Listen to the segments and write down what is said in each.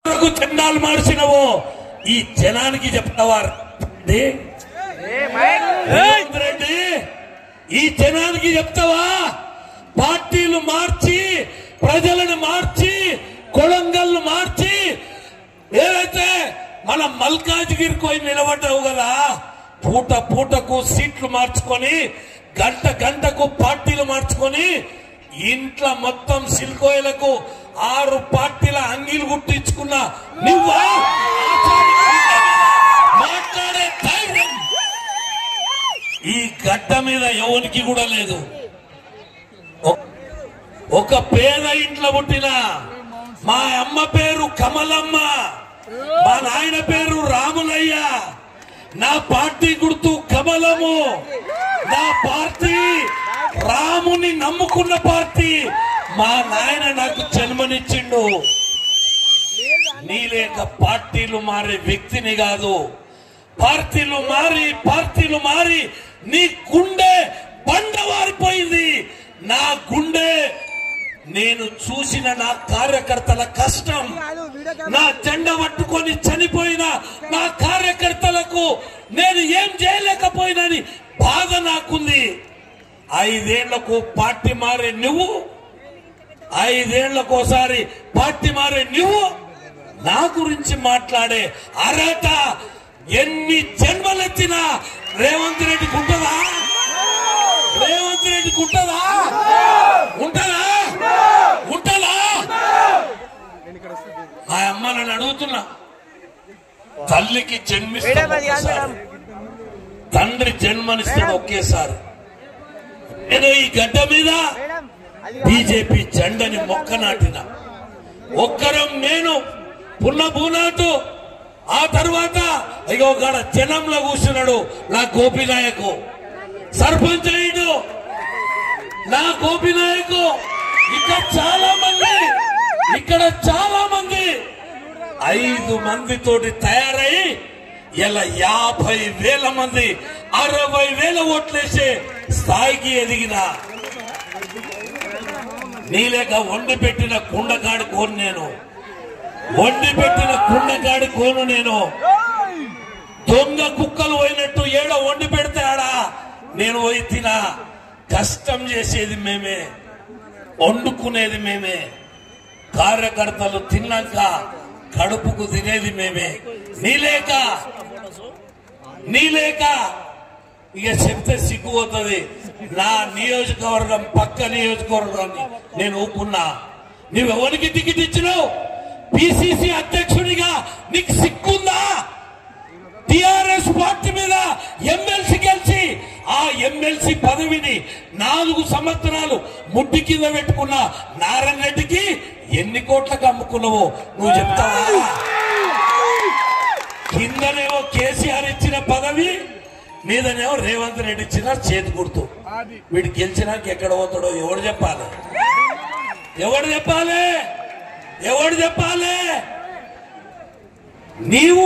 వరకు జెండాలు మార్చినవో ఈ జనానికి చెప్తావా రే? రేవంత్ రెడ్డి ఈ జనానికి చెప్తావా పార్టీలు మార్చి ప్రజలను మార్చి కొడంగల్ను మార్చి ఏదైతే మన మల్కాజ్గిరికి పోయి నిలబడ్డావు కదా పూట పూటకు సీట్లు మార్చుకొని గంట గంటకు పార్టీలు మార్చుకొని ఇంట్లో మొత్తం సిల్కోయలకు ఆరు పార్టీల అంగీలు గుట్టించుకున్న నువ్వా మాట్లాడే ధైర్యం ఈ గడ్డ మీద ఎవరికి కూడా లేదు ఒ- ఒక పేద ఇంట్లో పుట్టిన మా అమ్మ పేరు కమలమ్మ మా నాయన పేరు రాములయ్య నా పార్టీ గుర్తు కమలము నా పార్టీ రాముని నమ్ముకున్న పార్టీ మా నాయన నాకు జన్మనిచ్చిండు నీ లేక పార్టీలు మారే వ్యక్తిని కాదు పార్టీలు మారి పార్టీలు మారి నీ గుండె బండవారిపోయింది నా గుండె నేను చూసిన నా కార్యకర్తల కష్టం నా జెండ పట్టుకొని చనిపోయిన నా కార్యకర్తలకు నేను ఏం చేయలేకపోయినని బాధ నాకుంది ఐదేళ్లకు పార్టీ మారే నువ్వు ఐదేళ్లకోసారి పార్టీ మారే నువ్వు నా గురించి మాట్లాడే అర్హత ఎన్ని జన్మలెత్తినా రేవంత్ రెడ్డికి ఉంటుందా రేవంత్ రెడ్డికి ఉంటుందా ఉంటుందా ఉంటుందా మా అమ్మ నన్ను అడుగుతున్నా తల్లికి జన్మిస్తాడు ఒక్కసారి. తండ్రి జన్మనిస్తాడు ఒకేసారి నేను ఈ గడ్డ మీద బీజేపీ జెండని మొక్క నాటిన ఒక్కరం నేను పున్న భూనాథ్ ఆ తర్వాత ఇగో గడ జనంలో కూర్చున్నాడు నా గోపినాయకు సర్పంచ్ అయ్యాడు నా గోపినాయకు ఇక్కడ చాలా మంది ఇక్కడ చాలా మంది ఐదు మందితోటి తయారై ఇలా యాభై వేల మంది అరవై వేల ఓట్లేసే స్థాయికి ఎదిగిన నీలేక వండి పెట్టిన కుండకాడి కోను నేను వండి పెట్టిన కుండకాడి కోను నేను దొంగ కుక్కలు పోయినట్టు ఏడ వండి పెడితే ఆడా నేను పోయి తినా కష్టం చేసేది మేమే వండుకునేది మేమే కార్యకర్తలు తిన్నాక కడుపుకు తినేది మేమే నీలేక నీలేక ఇక చెప్తే సిగ్గుపోతుంది నా నియోజకవర్గం పక్క నియోజకవర్గాన్ని నేను ఊపుకున్నా నువ్వెవరికి టికెట్ ఇచ్చినావు పిసిసి అధ్యక్షుడిగా నీకు సిగ్గుందా టిఆర్ఎస్ పార్టీ మీద ఎమ్మెల్సీ గెలిచి ఆ ఎమ్మెల్సీ పదవిని నాలుగు సంవత్సరాలు ముడ్డి కింద పెట్టుకున్న నారాయణ రెడ్డికి ఎన్ని కోట్లకు అమ్ముకున్నావో నువ్వు చెప్తావా కిందనేమో కేసీఆర్ ఇచ్చిన పదవి మీదనేమో రేవంత్ రెడ్డి ఇచ్చిన చేతి గుర్తు వీడు గెలిచినాక ఎక్కడ పోతాడో ఎవడు చెప్పాలి ఎవడు చెప్పాలి ఎవడు చెప్పాలి నీవు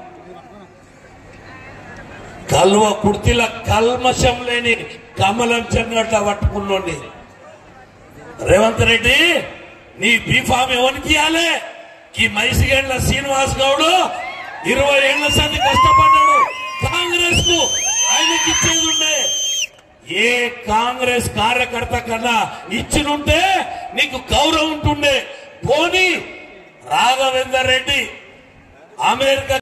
కల్వ కుర్తిల కల్మషం లేని కమలం చెన్నట్ల పట్టుకున్నోండి రేవంత్ రెడ్డి నీ బీఫామ్ ఎవరికి ఇవ్వాలి ఈ మైసిగేళ్ల శ్రీనివాస్ గౌడ్ ఇరవై ఏళ్ల సంది కష్టపడ్డాడు కాంగ్రెస్ కు ఆయనకి ఇచ్చేది ఉండే ఏ కాంగ్రెస్ కార్యకర్త కన్నా ఇచ్చినుంటే నీకు గౌరవం ఉంటుండే పోనీ రాఘవేందర్ రెడ్డి అమెరికా